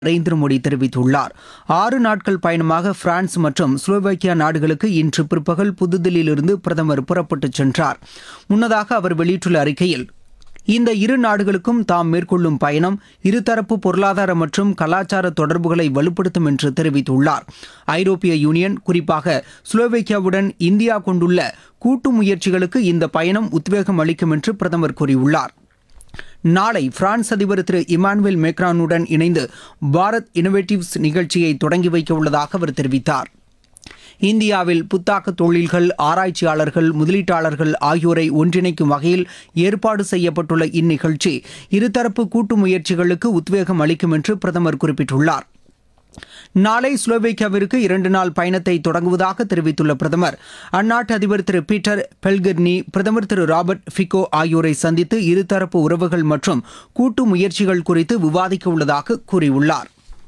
நரேந்திர மோடி தெரிவித்துள்ளார் ஆறு நாட்கள் பயணமாக பிரான்ஸ் மற்றும் ஸ்லோவேக்கியா நாடுகளுக்கு இன்று பிற்பகல் புதுதில்லியிலிருந்து பிரதமர் புறப்பட்டுச் சென்றார் முன்னதாக அவர் வெளியிட்டுள்ள அறிக்கையில் இந்த இரு நாடுகளுக்கும் தாம் மேற்கொள்ளும் பயணம் இருதரப்பு பொருளாதார மற்றும் கலாச்சார தொடர்புகளை வலுப்படுத்தும் என்று தெரிவித்துள்ளார் ஐரோப்பிய யூனியன் குறிப்பாக ஸ்லோவேக்கியாவுடன் இந்தியா கொண்டுள்ள கூட்டு முயற்சிகளுக்கு இந்த பயணம் உத்வேகம் அளிக்கும் என்று பிரதமர் கூறியுள்ளார் நாளை பிரான்ஸ் அதிபர் திரு இமானுவேல் மேக்ரானுடன் இணைந்து பாரத் இனோவேட்டிவ்ஸ் நிகழ்ச்சியை தொடங்கி வைக்க உள்ளதாக அவர் தெரிவித்தார் இந்தியாவில் புத்தாக்க தொழில்கள் ஆராய்ச்சியாளர்கள் முதலீட்டாளர்கள் ஆகியோரை ஒன்றிணைக்கும் வகையில் ஏற்பாடு செய்யப்பட்டுள்ள இந்நிகழ்ச்சி இருதரப்பு கூட்டு முயற்சிகளுக்கு உத்வேகம் அளிக்கும் என்று பிரதமர் குறிப்பிட்டுள்ளார் நாளை ஸ்லோவேக்கியாவிற்கு இரண்டு நாள் பயணத்தை தொடங்குவதாக தெரிவித்துள்ள பிரதமர் அந்நாட்டு அதிபர் திரு பீட்டர் பெல்கர்னி பிரதமர் திரு ராபர்ட் ஃபிகோ ஆகியோரை சந்தித்து இருதரப்பு உறவுகள் மற்றும் கூட்டு முயற்சிகள் குறித்து விவாதிக்க உள்ளதாக கூறியுள்ளார்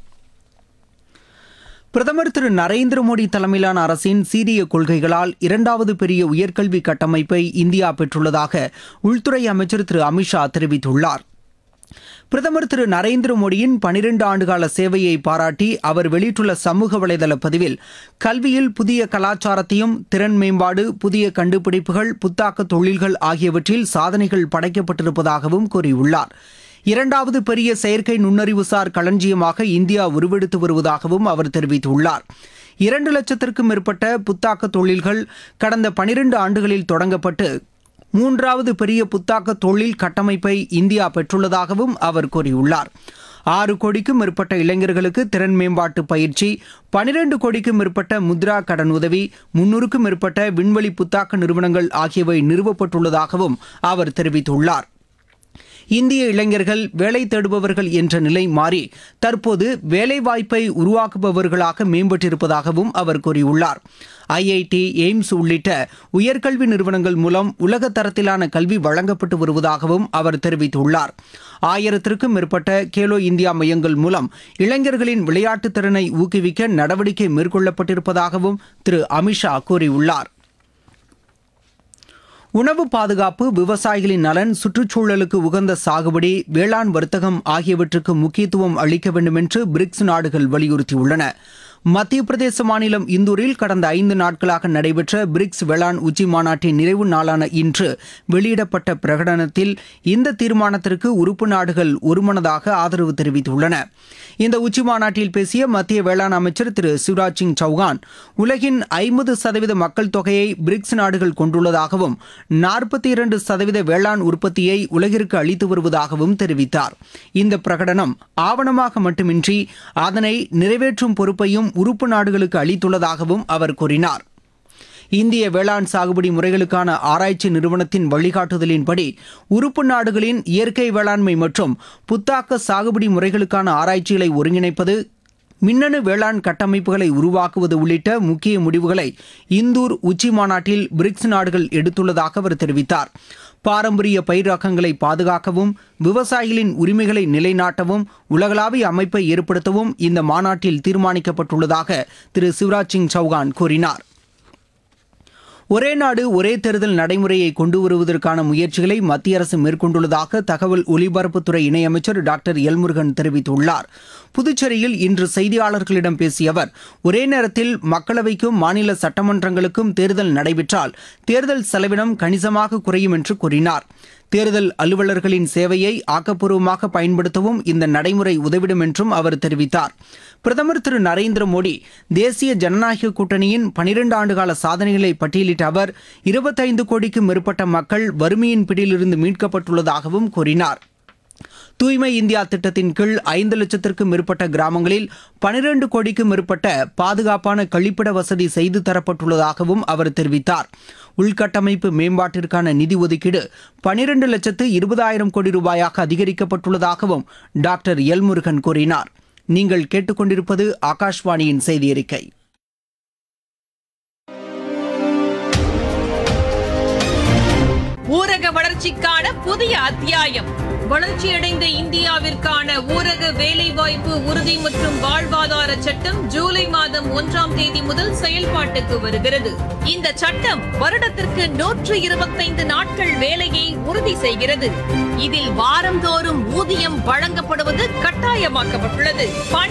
பிரதமர் திரு நரேந்திர மோடி தலைமையிலான அரசின் சீரிய கொள்கைகளால் இரண்டாவது பெரிய உயர்கல்வி கட்டமைப்பை இந்தியா பெற்றுள்ளதாக உள்துறை அமைச்சர் திரு அமித்ஷா தெரிவித்துள்ளார் பிரதமர் திரு நரேந்திர மோடியின் பனிரெண்டு ஆண்டுகால சேவையை பாராட்டி அவர் வெளியிட்டுள்ள சமூக வலைதள பதிவில் கல்வியில் புதிய கலாச்சாரத்தையும் திறன் மேம்பாடு புதிய கண்டுபிடிப்புகள் புத்தாக்க தொழில்கள் ஆகியவற்றில் சாதனைகள் படைக்கப்பட்டிருப்பதாகவும் கூறியுள்ளார் இரண்டாவது பெரிய செயற்கை நுண்ணறிவுசார் களஞ்சியமாக இந்தியா உருவெடுத்து வருவதாகவும் அவர் தெரிவித்துள்ளார் இரண்டு லட்சத்திற்கும் மேற்பட்ட புத்தாக்க தொழில்கள் கடந்த பனிரெண்டு ஆண்டுகளில் தொடங்கப்பட்டு மூன்றாவது பெரிய புத்தாக்க தொழில் கட்டமைப்பை இந்தியா பெற்றுள்ளதாகவும் அவர் கூறியுள்ளார் ஆறு கோடிக்கும் மேற்பட்ட இளைஞர்களுக்கு திறன் மேம்பாட்டு பயிற்சி பனிரெண்டு கோடிக்கும் மேற்பட்ட முத்ரா கடன் உதவி முன்னூறுக்கும் மேற்பட்ட விண்வெளி புத்தாக்க நிறுவனங்கள் ஆகியவை நிறுவப்பட்டுள்ளதாகவும் அவர் தெரிவித்துள்ளார் இந்திய இளைஞர்கள் வேலை தேடுபவர்கள் என்ற நிலை மாறி தற்போது வேலைவாய்ப்பை உருவாக்குபவர்களாக மேம்பட்டிருப்பதாகவும் அவர் கூறியுள்ளார் ஐஐடி எய்ம்ஸ் உள்ளிட்ட உயர்கல்வி நிறுவனங்கள் மூலம் உலக தரத்திலான கல்வி வழங்கப்பட்டு வருவதாகவும் அவர் தெரிவித்துள்ளார் ஆயிரத்திற்கும் மேற்பட்ட கேலோ இந்தியா மையங்கள் மூலம் இளைஞர்களின் விளையாட்டுத் திறனை ஊக்குவிக்க நடவடிக்கை மேற்கொள்ளப்பட்டிருப்பதாகவும் திரு அமித்ஷா கூறியுள்ளார் உணவு பாதுகாப்பு விவசாயிகளின் நலன் சுற்றுச்சூழலுக்கு உகந்த சாகுபடி வேளாண் வர்த்தகம் ஆகியவற்றுக்கு முக்கியத்துவம் அளிக்க வேண்டும் என்று பிரிக்ஸ் நாடுகள் வலியுறுத்தியுள்ளன மத்திய பிரதேச மாநிலம் இந்தூரில் கடந்த ஐந்து நாட்களாக நடைபெற்ற பிரிக்ஸ் வேளாண் உச்சி மாநாட்டின் நிறைவு நாளான இன்று வெளியிடப்பட்ட பிரகடனத்தில் இந்த தீர்மானத்திற்கு உறுப்பு நாடுகள் ஒருமனதாக ஆதரவு தெரிவித்துள்ளன இந்த உச்சி மாநாட்டில் பேசிய மத்திய வேளாண் அமைச்சர் திரு சிவராஜ் சிங் சௌகான் உலகின் ஐம்பது சதவீத மக்கள் தொகையை பிரிக்ஸ் நாடுகள் கொண்டுள்ளதாகவும் நாற்பத்தி இரண்டு சதவீத வேளாண் உற்பத்தியை உலகிற்கு அளித்து வருவதாகவும் தெரிவித்தார் இந்த பிரகடனம் ஆவணமாக மட்டுமின்றி அதனை நிறைவேற்றும் பொறுப்பையும் உறுப்பு நாடுகளுக்கு அளித்துள்ளதாகவும் அவர் கூறினார் இந்திய வேளாண் சாகுபடி முறைகளுக்கான ஆராய்ச்சி நிறுவனத்தின் வழிகாட்டுதலின்படி உறுப்பு நாடுகளின் இயற்கை வேளாண்மை மற்றும் புத்தாக்க சாகுபடி முறைகளுக்கான ஆராய்ச்சிகளை ஒருங்கிணைப்பது மின்னணு வேளாண் கட்டமைப்புகளை உருவாக்குவது உள்ளிட்ட முக்கிய முடிவுகளை இந்தூர் உச்சி மாநாட்டில் பிரிக்ஸ் நாடுகள் எடுத்துள்ளதாக அவர் தெரிவித்தார் பாரம்பரிய பயிர் ரகங்களை பாதுகாக்கவும் விவசாயிகளின் உரிமைகளை நிலைநாட்டவும் உலகளாவிய அமைப்பை ஏற்படுத்தவும் இந்த மாநாட்டில் தீர்மானிக்கப்பட்டுள்ளதாக திரு சிவராஜ் சிங் சௌகான் கூறினார் ஒரே நாடு ஒரே தேர்தல் நடைமுறையை கொண்டு வருவதற்கான முயற்சிகளை மத்திய அரசு மேற்கொண்டுள்ளதாக தகவல் ஒலிபரப்புத்துறை இணையமைச்சர் டாக்டர் எல்முருகன் தெரிவித்துள்ளார் புதுச்சேரியில் இன்று செய்தியாளர்களிடம் பேசிய அவர் ஒரே நேரத்தில் மக்களவைக்கும் மாநில சட்டமன்றங்களுக்கும் தேர்தல் நடைபெற்றால் தேர்தல் செலவினம் கணிசமாக குறையும் என்று கூறினார் தேர்தல் அலுவலர்களின் சேவையை ஆக்கப்பூர்வமாக பயன்படுத்தவும் இந்த நடைமுறை உதவிடும் என்றும் அவர் தெரிவித்தார் பிரதமர் திரு நரேந்திர மோடி தேசிய ஜனநாயக கூட்டணியின் பனிரெண்டு ஆண்டுகால சாதனைகளை பட்டியலிட்ட அவர் இருபத்தைந்து கோடிக்கும் மேற்பட்ட மக்கள் வறுமையின் பிடியிலிருந்து மீட்கப்பட்டுள்ளதாகவும் கூறினார் தூய்மை இந்தியா திட்டத்தின் கீழ் ஐந்து லட்சத்திற்கும் மேற்பட்ட கிராமங்களில் பனிரெண்டு கோடிக்கும் மேற்பட்ட பாதுகாப்பான கழிப்பிட வசதி செய்து தரப்பட்டுள்ளதாகவும் அவர் தெரிவித்தார் உள்கட்டமைப்பு மேம்பாட்டிற்கான நிதி ஒதுக்கீடு பனிரெண்டு லட்சத்து இருபதாயிரம் கோடி ரூபாயாக அதிகரிக்கப்பட்டுள்ளதாகவும் டாக்டர் எல்முருகன் கூறினார் நீங்கள் கேட்டுக்கொண்டிருப்பது ஆகாஷ்வாணியின் செய்தி அறிக்கை ஊரக வளர்ச்சிக்கான புதிய அத்தியாயம் வளர்ச்சியடைந்த இந்தியாவிற்கான ஊரக வேலைவாய்ப்பு உறுதி மற்றும் வாழ்வாதார சட்டம் ஜூலை மாதம் ஒன்றாம் தேதி முதல் செயல்பாட்டுக்கு வருகிறது இந்த சட்டம் வருடத்திற்கு நூற்று இருபத்தைந்து நாட்கள் வேலையை உறுதி செய்கிறது இதில் வாரந்தோறும் ஊதியம் வழங்கப்படுவது கட்டாயமாக்கப்பட்டுள்ளது பணி